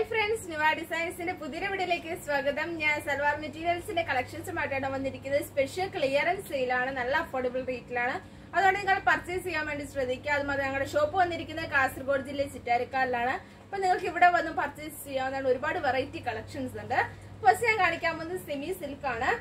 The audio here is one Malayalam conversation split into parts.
ഫ്രണ്ട്സ് ന്യൂവ ഡിസൈൻസിന്റെ പുതിയ വീഡിയോയിലേക്ക് സ്വാഗതം ഞാൻ സൽവാർ മെറ്റീരിയൽസിന്റെ കളക്ഷൻസുമായിട്ടാണ് വന്നിരിക്കുന്നത് സ്പെഷ്യൽ ക്ലിയറൻസ് സെയിലാണ് നല്ല അഫോർഡബിൾ റേറ്റിലാണ് അതുകൊണ്ട് നിങ്ങൾ പർച്ചേസ് ചെയ്യാൻ വേണ്ടി ശ്രദ്ധിക്കുക അതുമാത്രം ഞങ്ങളുടെ ഷോപ്പ് വന്നിരിക്കുന്നത് കാസർഗോഡ് ജില്ലയിൽ ചിറ്റാരിക്കാലിലാണ് അപ്പൊ നിങ്ങൾക്ക് ഇവിടെ വന്ന് പർച്ചേസ് ചെയ്യാവുന്നതാണ് ഒരുപാട് വെറൈറ്റി കളക്ഷൻസ് ഉണ്ട് ഫസ്റ്റ് ഞാൻ കാണിക്കാൻ പോകുന്നത് സെമി സിൽക്ക് ആണ്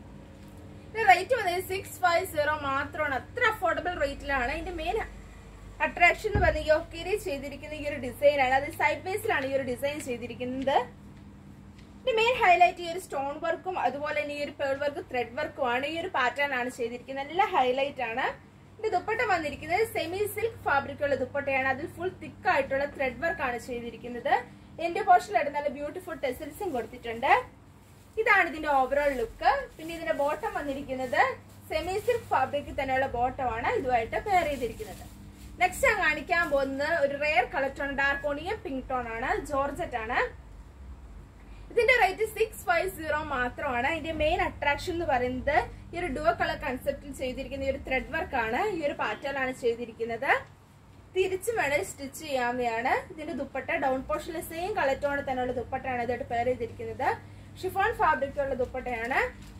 റേറ്റ് വന്നത് സിക്സ് ഫൈവ് സീറോ മാത്രമാണ് അത്ര അഫോർഡബിൾ റേറ്റിലാണ് ഇതിന്റെ മെയിൻ അട്രാക്ഷൻ എന്ന് പറഞ്ഞ യോക്കേരി ചെയ്തിരിക്കുന്ന ഈ ഒരു ഡിസൈൻ ആണ് അത് സൈഡ് ബേസിലാണ് ഈ ഒരു ഡിസൈൻ ചെയ്തിരിക്കുന്നത് ഇതിന്റെ മെയിൻ ഹൈലൈറ്റ് ഈ ഒരു സ്റ്റോൺ വർക്കും അതുപോലെ തന്നെ ഈ ഒരു പേൾ വർക്ക് ത്രെഡ് വർക്കും ആണ് ഈ ഒരു പാറ്റേൺ ആണ് ചെയ്തിരിക്കുന്നത് നല്ല ഹൈലൈറ്റ് ആണ് ഇത് ദുപ്പട്ട വന്നിരിക്കുന്നത് സെമി സിൽക്ക് ഫാബ്രിക്കുള്ള ദുപ്പട്ടയാണ് അതിൽ ഫുൾ തിക്ക് ആയിട്ടുള്ള ത്രെഡ് വർക്ക് ആണ് ചെയ്തിരിക്കുന്നത് എന്റെ പോർഷനിലായിട്ട് നല്ല ബ്യൂട്ടിഫുൾ ടെസിൽസും കൊടുത്തിട്ടുണ്ട് ഇതാണ് ഇതിന്റെ ഓവറോൾ ലുക്ക് പിന്നെ ഇതിന്റെ ബോട്ടം വന്നിരിക്കുന്നത് സെമി സിൽക്ക് ഫാബ്രിക്കിൽ തന്നെയുള്ള ബോട്ടമാണ് ഇതുമായിട്ട് പെയർ ചെയ്തിരിക്കുന്നത് നെക്സ്റ്റ് ഞാൻ കാണിക്കാൻ പോകുന്നത് ഒരു rare colour tone dark onion pink tone ആണ് ജോർജറ്റ് ആണ് ഇതിന്റെ റേറ്റ് സിക്സ് ഫൈവ് സീറോ മാത്രമാണ് ഇതിന്റെ മെയിൻ അട്രാക്ഷൻ എന്ന് പറയുന്നത് ഈ ഒരു ഡുവ കളർ കൺസെപ്റ്റിൽ ചെയ്തിരിക്കുന്ന ഈ ഒരു ത്രെഡ് വർക്ക് ആണ് ഈ ഒരു പാറ്റേൺ ആണ് ചെയ്തിരിക്കുന്നത് തിരിച്ചു വേണേൽ സ്റ്റിച്ച് ചെയ്യാവുന്നതാണ് ഇതിന്റെ ദുപ്പട്ട ഡൗൺ പോർഷനിൽ സെയിം കളർ ടോൺ തന്നെയുള്ള ദുപ്പട്ടയാണ് ഇതായിട്ട് പെയർ ചെയ്തിരിക്കുന്നത് ഷിഫോൺ ഫാബ്രിക്കുള്ള ദുപ്പട്ടയാണ്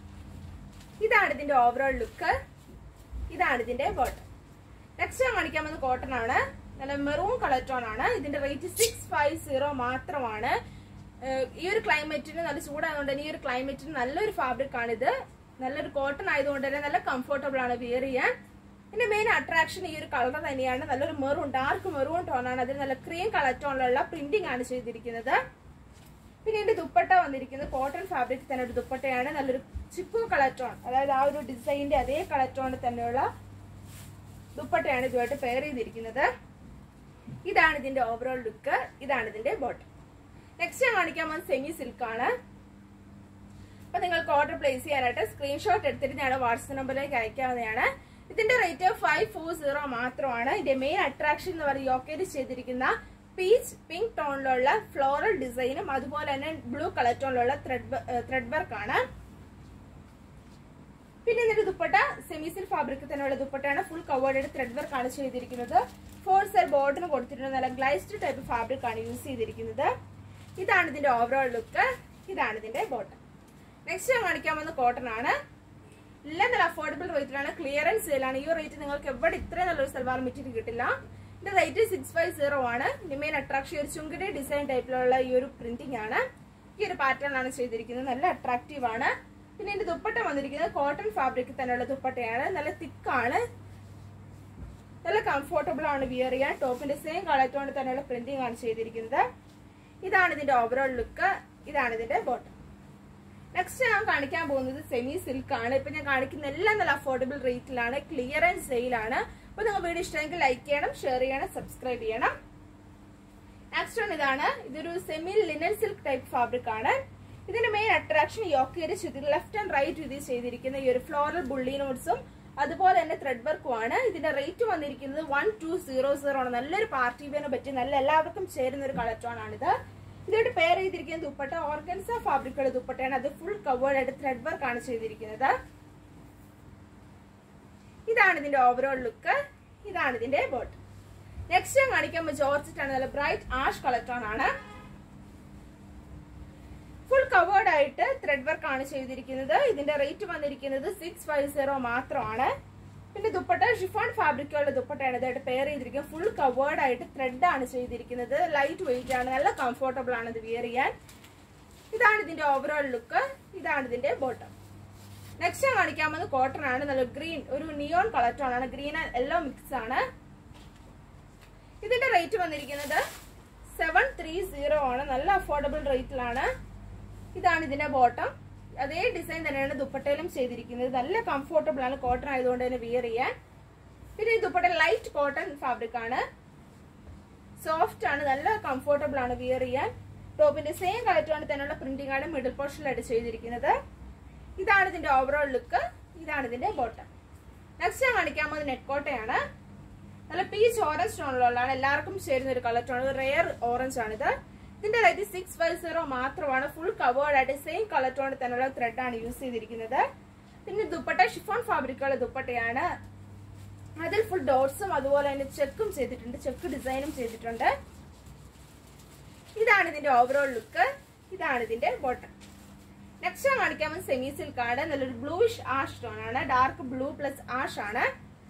ഇതാണ് ഇതിന്റെ ഓവറോൾ ലുക്ക് ഇതാണ് ഇതിന്റെ ബോട്ടം നെക്സ്റ്റ് ഞാൻ കാണിക്കാൻ വന്നത് കോട്ടൺ ആണ് നല്ല മെറൂൺ കളർ ടോൺ ആണ് ഇതിന്റെ റേറ്റ് സിക്സ് ഫൈവ് സീറോ മാത്രമാണ് ഈ ഒരു ക്ലൈമറ്റിന് നല്ല ചൂടായതുകൊണ്ട് തന്നെ ഈ ഒരു ക്ലൈമറ്റിന് നല്ലൊരു ഫാബ്രിക് ആണിത് നല്ലൊരു കോട്ടൺ ആയതുകൊണ്ട് തന്നെ നല്ല കംഫർട്ടബിൾ ആണ് വിയർ ചെയ്യാൻ ഇതിന്റെ മെയിൻ അട്രാക്ഷൻ ഈ ഒരു കളർ തന്നെയാണ് നല്ലൊരു മെറൂൺ ഡാർക്ക് മെറൂൺ ടോൺ ആണ് അതിൽ നല്ല ക്രീം കളർ ടോണിലുള്ള പ്രിന്റിംഗ് ആണ് ചെയ്തിരിക്കുന്നത് പിന്നെ ഇതിന്റെ ദുപ്പട്ട വന്നിരിക്കുന്നത് കോട്ടൺ ഫാബ്രിക് തന്നെ ഒരു ദുപ്പട്ടയാണ് നല്ലൊരു ചിപ്പു കളർ ടോൺ അതായത് ആ ഒരു ഡിസൈനിന്റെ അതേ കളർ ടോണിൽ തന്നെയുള്ള ദുപ്പട്ടയാണ് ഇതുമായിട്ട് പെയർ ചെയ്തിരിക്കുന്നത് ഇതാണ് ഇതിന്റെ ഓവറോൾ ലുക്ക് ഇതാണ് ഇതിന്റെ ബോട്ടം നെക്സ്റ്റ് ഞാൻ കാണിക്കാൻ പോകുന്നത് സെമി സിൽക്ക് ആണ് അപ്പൊ നിങ്ങൾക്ക് ഓർഡർ പ്ലേസ് ചെയ്യാനായിട്ട് സ്ക്രീൻഷോട്ട് എടുത്തിട്ട് ഞങ്ങളുടെ വാട്സപ്പ് നമ്പറിലേക്ക് അയക്കാവുന്നതാണ് ഇതിന്റെ റേറ്റ് ഫൈവ് ഫോർ സീറോ മാത്രമാണ് ഇതിന്റെ മെയിൻ അട്രാക്ഷൻ എന്ന് പറയുന്നത് യോക്കേരി ചെയ്തിരിക്കുന്ന പീച്ച് പിങ്ക് ടോണിലുള്ള ഫ്ലോറൽ ഡിസൈനും അതുപോലെ തന്നെ ബ്ലൂ കളർ ടോണിലുള്ള ത്രെഡ് ത്രെഡ് വർക്ക് ആണ് പിന്നെ ഇതിന്റെ ദുപ്പട്ട സെമിസിൽ ഫാബ്രിക് തന്നെയുള്ള ദുപ്പട്ടയാണ് ഫുൾ കവേർഡ് ത്രെഡ് വർക്ക് ആണ് ചെയ്തിരിക്കുന്നത് ഫോർ സെൽ ബോർഡിന് കൊടുത്തിട്ടുണ്ട് നല്ല ഗ്ലൈസ്ഡ് ടൈപ്പ് ഫാബ്രിക് ആണ് യൂസ് ചെയ്തിരിക്കുന്നത് ഇതാണ് ഇതിന്റെ ഓവറോൾ ലുക്ക് ഇതാണ് ഇതിന്റെ ബോട്ടം നെക്സ്റ്റ് ഞാൻ കാണിക്കാൻ വന്ന കോട്ടൺ ആണ് എല്ലാം നല്ല അഫോർഡബിൾ റേറ്റിലാണ് ക്ലിയറൻസ് സെയിലാണ് ഈ റേറ്റ് നിങ്ങൾക്ക് എവിടെ ഇത്രയും നല്ലൊരു സൽവാർ മെറ്റീരിയൽ കിട്ടില്ല ഇതിന്റെ റേറ്റ് സിക്സ് ഫൈവ് സീറോ ആണ് മെയിൻ അട്രാക്ഷൻ ഒരു ചുങ്കിടി ഡിസൈൻ ടൈപ്പിലുള്ള ഈ ഒരു പ്രിന്റിംഗ് ആണ് ഈ ഒരു പാറ്റേൺ ആണ് ചെയ്തിരിക്കുന്നത് നല്ല അട്രാക്റ്റീവ് ആണ് പിന്നെ ഇതിന്റെ ദുപ്പട്ട വന്നിരിക്കുന്നത് കോട്ടൺ ഫാബ്രിക്കിൽ തന്നെയുള്ള ദുപ്പട്ടയാണ് നല്ല തിക്കാണ് നല്ല കംഫർട്ടബിൾ ആണ് വിയർ ചെയ്യാൻ ടോപ്പിന്റെ സെയിം കളർ ടോണിൽ തന്നെയുള്ള പ്രിന്റിംഗ് ആണ് ചെയ്തിരിക്കുന്നത് ഇതാണ് ഇതിന്റെ ഓവറോൾ ലുക്ക് ഇതാണ് ഇതിന്റെ ബോട്ടം നെക്സ്റ്റ് ഞാൻ കാണിക്കാൻ പോകുന്നത് സെമി സിൽക്ക് ആണ് ഇപ്പൊ ഞാൻ കാണിക്കുന്ന എല്ലാം നല്ല അഫോർഡബിൾ റേറ്റിലാണ് ക്ലിയറൻസ് സെയിലാണ് അപ്പൊ നിങ്ങൾ വീഡിയോ ഇഷ്ടമെങ്കിൽ ലൈക്ക് ചെയ്യണം ഷെയർ ചെയ്യണം സബ്സ്ക്രൈബ് ചെയ്യണം നെക്സ്റ്റ് വൺ ഇതാണ് ഇതൊരു semi linen silk type fabric ആണ് ഇതിന്റെ മെയിൻ അട്രാക്ഷൻ യോക്കേരി ചെയ്തിട്ട് ലെഫ്റ്റ് ആൻഡ് റൈറ്റ് ഇത് ചെയ്തിരിക്കുന്ന ഈ ഒരു ഫ്ലോറൽ ബുള്ളി നോട്ട്സും അതുപോലെ തന്നെ ത്രെഡ് വർക്കും ആണ് ഇതിന്റെ റേറ്റ് വന്നിരിക്കുന്നത് വൺ ടു സീറോ സീറോ ആണ് നല്ലൊരു പാർട്ടി വെയറിനെ പറ്റി നല്ല എല്ലാവർക്കും ചേരുന്ന ഒരു കളർ ടോൺ ആണിത് ഇതായിട്ട് പെയർ ചെയ്തിരിക്കുന്ന ദുപ്പട്ട ഓർഗൻസ ഫാബ്രിക്കുള്ള ദുപ്പട്ടയാണ് അത് ഫുൾ കവേർഡ് ആയിട്ട് ത്രെഡ് വർക്ക് ആണ് ചെയ്തിരിക്കുന്നത് ഇതാണ് ഇതിന്റെ ഓവറോൾ ലുക്ക് ഇതാണ് ഇതിന്റെ ബോട്ട് നെക്സ്റ്റ് ഞാൻ കാണിക്കുമ്പോൾ ജോർജറ്റ് ആണ് നല്ല ബ്രൈറ്റ് ആഷ് കളർ ടോൺ ആണ് ഫുൾ കവേർഡ് ആയിട്ട് ത്രെഡ് വർക്ക് ആണ് ചെയ്തിരിക്കുന്നത് ഇതിന്റെ റേറ്റ് വന്നിരിക്കുന്നത് സിക്സ് ഫൈവ് സീറോ മാത്രമാണ് പിന്നെ ദുപ്പട്ട ഷിഫോൺ ഫാബ്രിക്കുള്ള ദുപ്പട്ടയാണ് ഇതായിട്ട് പെയർ ചെയ്തിരിക്കുന്നത് ഫുൾ കവേർഡ് ആയിട്ട് ത്രെഡ് ആണ് ചെയ്തിരിക്കുന്നത് ലൈറ്റ് വെയിറ്റ് ആണ് നല്ല കംഫർട്ടബിൾ ആണ് ഇത് വിയർ ചെയ്യാൻ ഇതാണ് ഇതിന്റെ ഓവറോൾ ലുക്ക് ഇതാണ് ഇതിന്റെ ബോട്ടം നെക്സ്റ്റ് ഞാൻ കാണിക്കാൻ പോകുന്നത് കോട്ടൺ ആണ് നല്ല ഗ്രീൻ ഒരു നിയോൺ കളർ ടോൺ ആണ് ഗ്രീൻ ആൻഡ് യെല്ലോ മിക്സ് ആണ് ഇതിന്റെ റേറ്റ് വന്നിരിക്കുന്നത് സെവൻ ത്രീ സീറോ ആണ് നല്ല അഫോർഡബിൾ റേറ്റിലാണ് ഇതാണ് ഇതിന്റെ ബോട്ടം അതേ ഡിസൈൻ തന്നെയാണ് ദുപ്പട്ടയിലും ചെയ്തിരിക്കുന്നത് നല്ല കംഫർട്ടബിൾ ആണ് കോട്ടൺ ആയതുകൊണ്ട് തന്നെ വിയർ ചെയ്യാൻ പിന്നെ ഈ ദുപ്പട്ട ലൈറ്റ് കോട്ടൺ ഫാബ്രിക് ആണ് സോഫ്റ്റ് ആണ് നല്ല കംഫർട്ടബിൾ ആണ് വിയർ ചെയ്യാൻ ടോപ്പിന്റെ സെയിം കളറ്റാണ് തന്നെയുള്ള പ്രിന്റിംഗ് ആണ് മിഡിൽ പോർഷനിലായിട്ട് ചെയ്തിരിക്കുന്നത് ഇതാണ് ഇതിന്റെ ഓവറോൾ ലുക്ക് ഇതാണ് ഇതിന്റെ ബോട്ടം നെക്സ്റ്റ് ഞാൻ കാണിക്കാൻ പോകുന്നത് നെറ്റ് കോട്ടയാണ് നല്ല പീച്ച് ഓറഞ്ച് ടോണിലുള്ളതാണ് എല്ലാവർക്കും ചേരുന്ന ഒരു കളർ ടോൺ റെയർ ഓറഞ്ച് ആണിത് ഇതിന്റെ റേറ്റ് സിക്സ് ഫൈവ് സീറോ മാത്രമാണ് ഫുൾ കവേർഡ് ആയിട്ട് സെയിം കളർ ടോണിൽ തന്നെയുള്ള ത്രെഡ് ആണ് യൂസ് ചെയ്തിരിക്കുന്നത് പിന്നെ ദുപ്പട്ട ഷിഫോൺ ഫാബ്രിക്കുള്ള ദുപ്പട്ടയാണ് അതിൽ ഫുൾ ഡോട്ട്സും അതുപോലെ തന്നെ ചെക്കും ചെയ്തിട്ടുണ്ട് ചെക്ക് ഡിസൈനും ചെയ്തിട്ടുണ്ട് ഇതാണ് ഇതിന്റെ ഓവറോൾ ലുക്ക് ഇതാണ് ഇതിന്റെ ബോട്ടം നെക്സ്റ്റ് ഞാൻ കാണിക്കാൻ പോകുന്നത് സെമി സിൽക്ക് ആണ് നല്ലൊരു ബ്ലൂയിഷ് ആഷ് ടോൺ ആണ് ഡാർക്ക് ബ്ലൂ പ്ലസ് ആഷ് ആണ്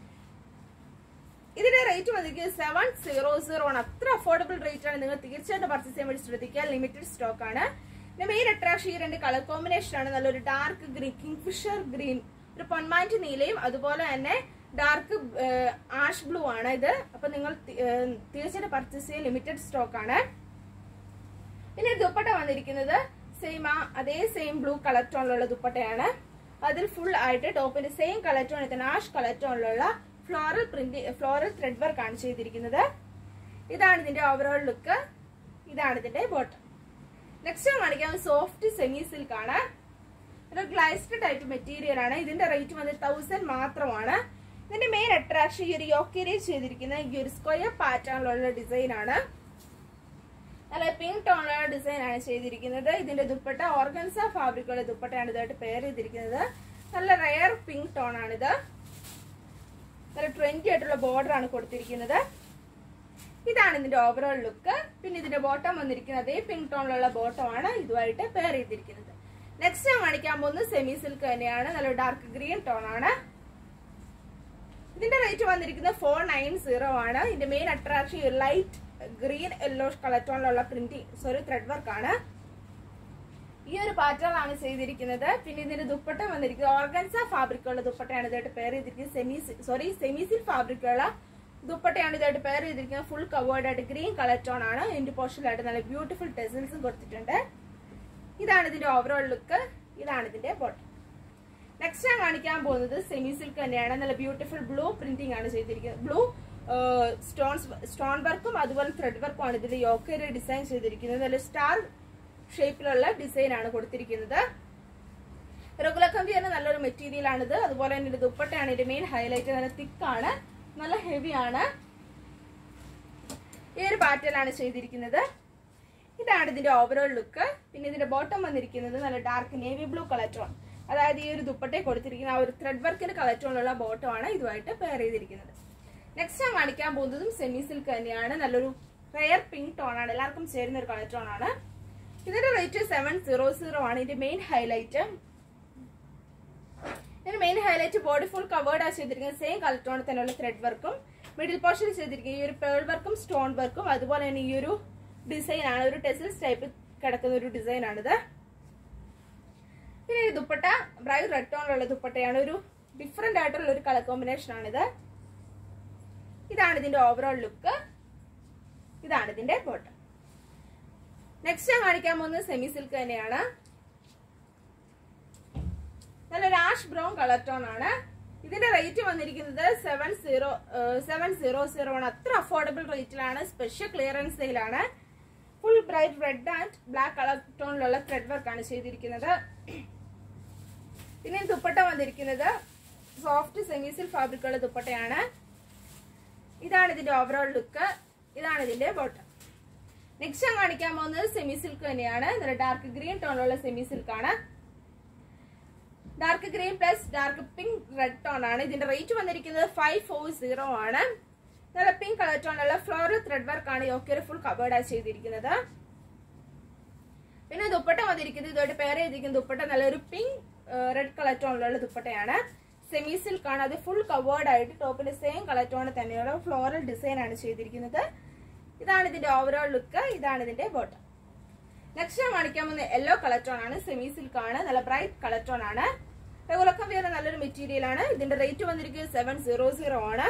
ഇതിന്റെ റേറ്റ് വന്നിരിക്കുന്നത് സെവൻ സീറോ സീറോ ആണ് അത്ര അഫോർഡബിൾ റേറ്റ് ആണ് നിങ്ങൾ തീർച്ചയായിട്ടും പർച്ചേസ് ചെയ്യാൻ വേണ്ടി ശ്രദ്ധിക്കുക ലിമിറ്റഡ് സ്റ്റോക്ക് ആണ് പിന്നെ മെയിൻ അട്രാക്ഷൻ ഈ രണ്ട് കളർ കോമ്പിനേഷൻ ആണ് നല്ലൊരു ഡാർക്ക് ഗ്രീൻ കിങ്ഫിഷർ ഗ്രീൻ ഒരു പൊന്മാൻറ്റ് നീലയും അതുപോലെ തന്നെ ഡാർക്ക് ആഷ് ബ്ലൂ ആണ് ഇത് അപ്പൊ നിങ്ങൾ തി- ഏഹ് തീർച്ചയായിട്ടും പർച്ചേസ് ചെയ്യാൻ ലിമിറ്റഡ് സ്റ്റോക്ക് ആണ് പിന്നെ ദുപ്പട്ട വന്നിരിക്കുന്നത് സെയിം ആ അതേ സെയിം ബ്ലൂ കളർ ടോണിലുള്ള ദുപ്പട്ടയാണ് അതിൽ ഫുൾ ആയിട്ട് ടോപ്പിന്റെ സെയിം കളർ ടോണിൽ തന്നെ ആഷ് കളർ ടോണിലുള്ള floral print floral thread work ആണ് ചെയ്തിരിക്കുന്നത് ഇതാണ് ഇതിന്റെ ഓവറോൾ ലുക്ക് ഇതാണ് ഇതിന്റെ ബോട്ടം നെക്സ്റ്റ് കാണിക്കാൻ സോഫ്റ്റ് സെമി സിൽക്ക് ആണ് ഒരു ഗ്ലൈസ്ഡ് ടൈപ്പ് മെറ്റീരിയൽ ആണ് ഇതിന്റെ റേറ്റ് വന്നത് തൗസൻഡ് മാത്രമാണ് ഇതിന്റെ മെയിൻ അട്രാക്ഷൻ ഈ ഒരു യോക്കേരി ചെയ്തിരിക്കുന്ന ഈ ഒരു സ്ക്വയർ പാറ്റേണിലുള്ള ഡിസൈൻ ആണ് നല്ല പിങ്ക് ടോണുള്ള ഡിസൈൻ ആണ് ചെയ്തിരിക്കുന്നത് ഇതിന്റെ ദുപ്പട്ട ഓർഗൻസ ഫാബ്രിക്കുള്ള ദുപ്പട്ടയാണ് ഇതായിട്ട് പെയർ ചെയ്തിരിക്കുന്നത് നല്ല റയർ പിങ്ക് ടോൺ ആണിത് നല്ല ട്രെൻഡി ആയിട്ടുള്ള ബോർഡർ ആണ് കൊടുത്തിരിക്കുന്നത് ഇതാണ് ഇതിന്റെ ഓവറോൾ ലുക്ക് പിന്നെ ഇതിന്റെ ബോട്ടം വന്നിരിക്കുന്നത് അതേ പിങ്ക് ടോണിലുള്ള ബോട്ടം ആണ് ഇതുമായിട്ട് പെയർ ചെയ്തിരിക്കുന്നത് നെക്സ്റ്റ് ഞാൻ കാണിക്കാൻ പോകുന്നത് സെമി സിൽക്ക് തന്നെയാണ് നല്ല ഡാർക്ക് ഗ്രീൻ ടോൺ ആണ് ഇതിന്റെ റേറ്റ് വന്നിരിക്കുന്നത് ഫോർ നയൻ സീറോ ആണ് ഇതിന്റെ main attraction light green yellow colour ടോണിലുള്ള പ്രിന്റിംഗ് സോറി ത്രെഡ് വർക്ക് ആണ് ഈ ഒരു പാറ്റേൺ ആണ് ചെയ്തിരിക്കുന്നത് പിന്നെ ഇതിന്റെ ദുപ്പട്ട വന്നിരിക്കുന്നത് ഓർഗൻസ ഫാബ്രിക്കുള്ള ദുപ്പട്ടയാണ് ഇതായിട്ട് പെയർ ചെയ്തിരിക്കുന്നത് സെമി സോറി സെമിസിൽ ഫാബ്രിക്കുള്ള ദുപ്പട്ടയാണ് ഇതായിട്ട് പെയർ ചെയ്തിരിക്കുന്നത് ഫുൾ കവേർഡ് ആയിട്ട് ഗ്രീൻ കളർ ടോൺ ആണ് ഇതിന്റെ പോർഷനിലായിട്ട് നല്ല ബ്യൂട്ടിഫുൾ ടെസിൽസും കൊടുത്തിട്ടുണ്ട് ഇതാണ് ഇതിന്റെ ഓവറോൾ ലുക്ക് ഇതാണ് ഇതിന്റെ ബോട്ടം നെക്സ്റ്റ് ഞാൻ കാണിക്കാൻ പോകുന്നത് സെമി സിൽക്ക് തന്നെയാണ് നല്ല ബ്യൂട്ടിഫുൾ ബ്ലൂ പ്രിന്റിംഗ് ആണ് ചെയ്തിരിക്കുന്നത് ബ്ലൂ സ്റ്റോൺസ് സ്റ്റോൺ വർക്കും അതുപോലെ ത്രെഡ് വർക്കും ആണ് ഇതിന്റെ യോക്കേരി ഡിസൈൻ ചെയ്തിരിക്കുന്നത് നല്ല സ്റ്റാർ ഷേപ്പിലുള്ള ഡിസൈൻ ആണ് കൊടുത്തിരിക്കുന്നത് റെഗുലർ കമ്പിയാണ് നല്ലൊരു മെറ്റീരിയൽ ആണിത് അതുപോലെ തന്നെ ഇത് ദുപ്പട്ടയാണ് ഇതിന്റെ മെയിൻ ഹൈലൈറ്റ് നല്ല തിക്കാണ് നല്ല ഹെവി ആണ് ഈ ഒരു പാറ്റേൺ ആണ് ചെയ്തിരിക്കുന്നത് ഇതാണ് ഇതിന്റെ ഓവറോൾ ലുക്ക് പിന്നെ ഇതിന്റെ ബോട്ടം വന്നിരിക്കുന്നത് നല്ല dark navy blue colour tone അതായത് ഈ ഒരു ദുപ്പട്ടയെ കൊടുത്തിരിക്കുന്ന ആ ഒരു ത്രെഡ് വർക്കിന്റെ കളർ ടോണിലുള്ള ബോട്ടം ആണ് ഇതുമായിട്ട് പെയർ ചെയ്തിരിക്കുന്നത് നെക്സ്റ്റ് ഞാൻ കാണിക്കാൻ പോകുന്നതും സെമി സിൽക്ക് തന്നെയാണ് നല്ലൊരു റെയർ പിങ്ക് ടോൺ ആണ് എല്ലാവർക്കും ചേരുന്ന ഒരു കളർ ടോൺ ആണ് ഇതിന്റെ റേറ്റ് സെവൻ സീറോ സീറോ ആണ് ഇതിന്റെ മെയിൻ ഹൈലൈറ്റ് ഇതിന്റെ main highlight body full covered ആ ചെയ്തിരിക്കുന്നത് സെയിം കളർ ടോണിൽ തന്നെയുള്ള ത്രെഡ് വർക്കും മിഡിൽ പോർഷനിൽ ചെയ്തിരിക്കുന്ന ഈ ഒരു പേൾ വർക്കും സ്റ്റോൺ വർക്കും അതുപോലെ തന്നെ ഈ ഒരു ഡിസൈൻ ആണ് ഒരു ടെസിൽസ് ടൈപ്പ് കിടക്കുന്ന ഒരു ഡിസൈൻ ആണിത് പിന്നെ ഈ ദുപ്പട്ട ബ്രൈറ്റ് റെഡ് ടോണിലുള്ള ദുപ്പട്ടയാണ് ഒരു ഡിഫറെന്റ് ആയിട്ടുള്ള ഒരു കളർ കോമ്പിനേഷൻ ആണിത് ഇതാണ് ഇതിന്റെ ഓവറോൾ ലുക്ക് ഇതാണ് ഇതിന്റെ ബോട്ടം നെക്സ്റ്റ് ഞാൻ കാണിക്കാൻ പോകുന്നത് സെമി സിൽക്ക് തന്നെയാണ് നല്ലൊരു ആഷ് ബ്രൗൺ കളർ ടോൺ ആണ് ഇതിന്റെ റേറ്റ് വന്നിരിക്കുന്നത് seven zero seven zero zero ആണ് അത്ര അഫോർഡബിൾ റേറ്റിലാണ് സ്പെഷ്യൽ ക്ലിയറൻസ് സെയിലാണ് full bright red and black colour ടോണിലുള്ള ത്രെഡ് വർക്ക് ആണ് ചെയ്തിരിക്കുന്നത് പിന്നെ ദുപ്പട്ട വന്നിരിക്കുന്നത് സോഫ്റ്റ് സെമീസിൽ ഫാബ്രിക്കുള്ള ദുപ്പട്ടയാണ് ഇതാണ് ഇതിന്റെ ഓവറോൾ ലുക്ക് ഇതാണ് ഇതിന്റെ ബോട്ടം നെക്സ്റ്റ് ഞാൻ കാണിക്കാൻ പോകുന്നത് സെമി സിൽക്ക് തന്നെയാണ് നല്ല ഡാർക്ക് ഗ്രീൻ ടോണിലുള്ള സെമി സിൽക്ക് ആണ് dark green plus dark pink red tone ആണ് ഇതിന്റെ റേറ്റ് വന്നിരിക്കുന്നത് ഫൈവ് ഫോർ സീറോ ആണ് നല്ല പിങ്ക് കളർ ടോണിലുള്ള ഫ്ലോറൽ ത്രെഡ് വർക്ക് ആണ് യോക്കിയർ ഫുൾ കവേർഡ് ആയി ചെയ്തിരിക്കുന്നത് പിന്നെ ദുപ്പട്ട വന്നിരിക്കുന്നത് ഇതോട്ട് പേര് ചെയ്തിരിക്കുന്ന ദുപ്പട്ട നല്ലൊരു പിങ്ക് റെഡ് കളർ ടോണിലുള്ള ദുപ്പട്ടയാണ് സെമി സിൽക്ക് ആണ് അത് ഫുൾ കവേർഡ് ആയിട്ട് ടോപ്പിന്റെ സെയിം കളർ ടോണിൽ തന്നെയുള്ള ഫ്ലോറൽ ഡിസൈൻ ആണ് ചെയ്തിരിക്കുന്നത് ഇതാണ് ഇതിന്റെ ഓവറോൾ ലുക്ക് ഇതാണ് ഇതിന്റെ ബോട്ടം നെക്സ്റ്റ് ഞാൻ കാണിക്കാൻ പോകുന്ന യെല്ലോ കളർ ടോൺ ആണ് സെമി സിൽക്ക് ആണ് നല്ല ബ്രൈറ്റ് കളർ ടോൺ ആണ് റെഗുലക്കം വേറെ നല്ലൊരു മെറ്റീരിയൽ ആണ് ഇതിന്റെ റേറ്റ് വന്നിരിക്കുന്നത് സെവൻ സീറോ സീറോ ആണ്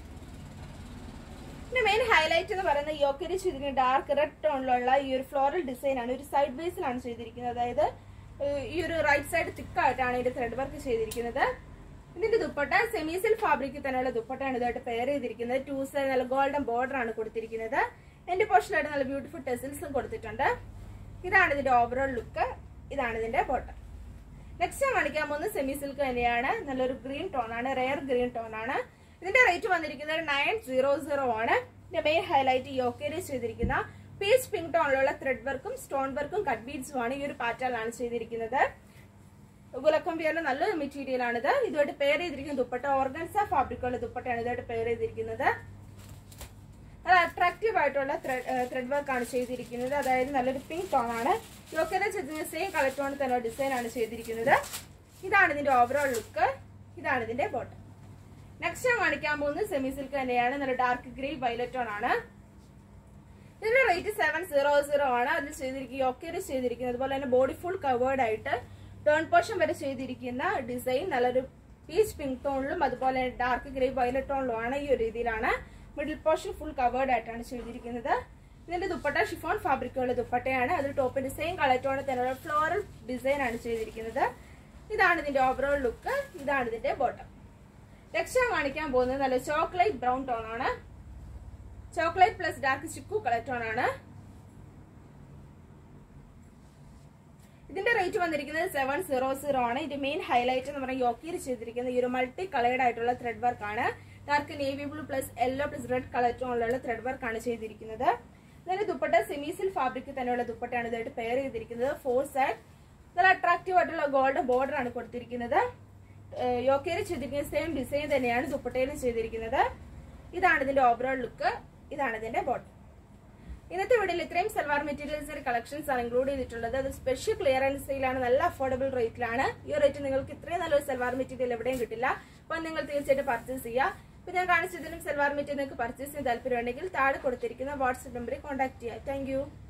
പിന്നെ മെയിൻ ഹൈലൈറ്റ് എന്ന് പറയുന്നത് യോക്കരി ചെയ്തിരിക്കുന്ന ഡാർക്ക് റെഡ് ടോണിലുള്ള ഈ ഒരു ഫ്ലോറൽ ഡിസൈൻ ആണ് ഒരു സൈഡ് ബേസിലാണ് ചെയ്തിരിക്കുന്നത് അതായത് ഏഹ്, ഈ ഒരു റൈറ്റ് സൈഡ് തിക്കായിട്ടാണ് ഇതിന്റെ ത്രെഡ് വർക്ക് ചെയ്തിരിക്കുന്നത് ഇതിന്റെ ദുപ്പട്ട സെമീസിൽ ഫാബ്രിക്കിൽ തന്നെയുള്ള ദുപ്പട്ടയാണ് ഇതായിട്ട് പെയർ ചെയ്തിരിക്കുന്നത് ടു സൈഡ് നല്ല ഗോൾഡൻ ബോർഡർ ആണ് കൊടുത്തിരിക്കുന്നത് എന്റെ പോർഷനായിട്ട് നല്ല ബ്യൂട്ടിഫുൾ ടെസിൽസും കൊടുത്തിട്ടുണ്ട് ഇതാണ് ഇതിന്റെ ഓവറോൾ ലുക്ക് ഇതാണ് ഇതിന്റെ ബോട്ടം നെക്സ്റ്റ് ഞാൻ കാണിക്കാൻ പോകുന്നത് സെമി സിൽക്ക് തന്നെയാണ് നല്ലൊരു ഗ്രീൻ ടോൺ ആണ് റെയർ ഗ്രീൻ ടോൺ ആണ് ഇതിന്റെ റേറ്റ് വന്നിരിക്കുന്നത് നയൻ സീറോ സീറോ ആണ് ഇതിന്റെ മെയിൻ ഹൈലൈറ്റ് യോക്കേരി ചെയ്തിരിക്കുന്ന പീച്ച് പിങ്ക് ടോണിലുള്ള ത്രെഡ് വർക്കും സ്റ്റോൺ വർക്കും കട്ട് ബീഡ്സും ആണ് ഈ ഒരു പാറ്റേണിലാണ് ചെയ്തിരിക്കുന്നത് ഗുലക്കമ്പിയുള്ള നല്ലൊരു മെറ്റീരിയൽ ആണിത് ഇതുമായിട്ട് പെയർ ചെയ്തിരിക്കുന്ന ദുപ്പട്ട ഓർഗൻസ ഫാബ്രിക്കുള്ള ദുപ്പട്ടയാണ് ഇതുമായിട്ട് പെയർ ചെയ്തിരിക്കുന്നത് നല്ല അട്രാക്റ്റീവ് ആയിട്ടുള്ള ത്രെഡ് വർക്ക് ആണ് ചെയ്തിരിക്കുന്നത് അതായത് നല്ലൊരു പിങ്ക് ടോൺ ആണ് യോക്കയുടെ ചെയ്തിരിക്കുന്ന സെയിം കളർ ടോൺ തന്നെ ഡിസൈൻ ആണ് ചെയ്തിരിക്കുന്നത് ഇതാണ് ഇതിന്റെ ഓവറോൾ ലുക്ക് ഇതാണ് ഇതിന്റെ ബോട്ടം നെക്സ്റ്റ് ഞാൻ കാണിക്കാൻ പോകുന്നത് സെമി സിൽക്ക് തന്നെയാണ് നല്ല ഡാർക്ക് ഗ്രേ വയലറ്റ് ടോൺ ആണ് ഇതിന്റെ റേറ്റ് സെവൻ സീറോ സീറോ ആണ് അതിൽ ചെയ്തിരിക്കുന്ന യോക്കയിൽ ചെയ്തിരിക്കുന്നത് അതുപോലെ തന്നെ ബോഡി ഫുൾ കവേർഡ് ആയിട്ട് ടേൺ പോർഷൻ വരെ ചെയ്തിരിക്കുന്ന ഡിസൈൻ നല്ലൊരു പീച്ച് പിങ്ക് ടോണിലും അതുപോലെ ഡാർക്ക് ഗ്രേ വയലറ്റ് ടോണിലും ആണ് ഈ ഒരു രീതിയിലാണ് മിഡിൽ പോർഷൻ ഫുൾ കവേർഡ് ആയിട്ടാണ് ചെയ്തിരിക്കുന്നത് ഇതിന്റെ ദുപ്പട്ട ഷിഫോൺ ഫാബ്രിക്കുള്ള ദുപ്പട്ടയാണ് അതിൽ ടോപ്പിന്റെ സെയിം കളർ ടോണിൽ തന്നെയുള്ള ഫ്ലോറൽ ഡിസൈൻ ആണ് ചെയ്തിരിക്കുന്നത് ഇതാണ് ഇതിന്റെ ഓവറോൾ ലുക്ക് ഇതാണ് ഇതിന്റെ ബോട്ടം നെക്സ്റ്റ് ഞാൻ കാണിക്കാൻ പോകുന്നത് നല്ല ചോക്ലേറ്റ് ബ്രൗൺ ടോൺ ആണ് chocolate plus dark chikoo colour tone ആണ് ഇതിന്റെ റേറ്റ് വന്നിരിക്കുന്നത് സെവൻ സീറോ സീറോ ആണ് ഇതിന്റെ മെയിൻ ഹൈലൈറ്റ് എന്ന് പറഞ്ഞാൽ യോക്കിയിൽ ചെയ്തിരിക്കുന്ന ഈ ഒരു മൾട്ടി കളേർഡ് ആയിട്ടുള്ള ത്രെഡ് വർക്ക് ആണ് dark navy blue plus yellow plus red colour ടോണിലുള്ള ത്രെഡ് വർക്ക് ആണ് ചെയ്തിരിക്കുന്നത് ഇതിന്റെ ദുപ്പട്ട സെമീസിൽ ഫാബ്രിക് തന്നെയുള്ള ദുപ്പട്ടയാണ് ഇതായിട്ട് പെയർ ചെയ്തിരിക്കുന്നത് ഫോർ സൈഡ് നല്ല അട്രാക്റ്റീവ് ആയിട്ടുള്ള ഗോൾഡൻ ബോർഡർ ആണ് കൊടുത്തിരിക്കുന്നത് യോക്കയിൽ ചെയ്തിരിക്കുന്ന സെയിം ഡിസൈൻ തന്നെയാണ് ദുപ്പട്ടയിലും ചെയ്തിരിക്കുന്നത് ഇതാണ് ഇതിന്റെ ഓവറോൾ ലുക്ക് ഇതാണ് ഇതിന്റെ ബോട്ടം ഇന്നത്തെ വീഡിയോയിൽ ഇത്രയും സൽവാർ മെറ്റീരിയൽസിന്റെ കളക്ഷൻസ് ആണ് ഇൻക്ലൂഡ് ചെയ്തിട്ടുള്ളത് അത് സ്പെഷ്യൽ ക്ലിയറൻസ് സെയിലാണ് നല്ല അഫോർഡബിൾ റേറ്റിലാണ് ഈ റേറ്റ് നിങ്ങൾക്ക് ഇത്രയും നല്ലൊരു സൽവാർ മെറ്റീരിയൽ എവിടെയും കിട്ടില്ല അപ്പോൾ നിങ്ങൾ തീർച്ചയായിട്ടും പർച്ചേസ് ചെയ്യുക ഇപ്പൊ ഞാൻ കാണിച്ചതിലും സൽവാർ മെറ്റീരിയൽ നിങ്ങൾക്ക് പർച്ചേസ് ചെയ്യാൻ താല്പര്യമുണ്ടെങ്കിൽ താഴെ കൊടുത്തിരിക്കുന്ന വാട്സ്ആപ്പ് നമ്പറിൽ കോൺടാക്ട് ചെയ്യുക താങ്ക്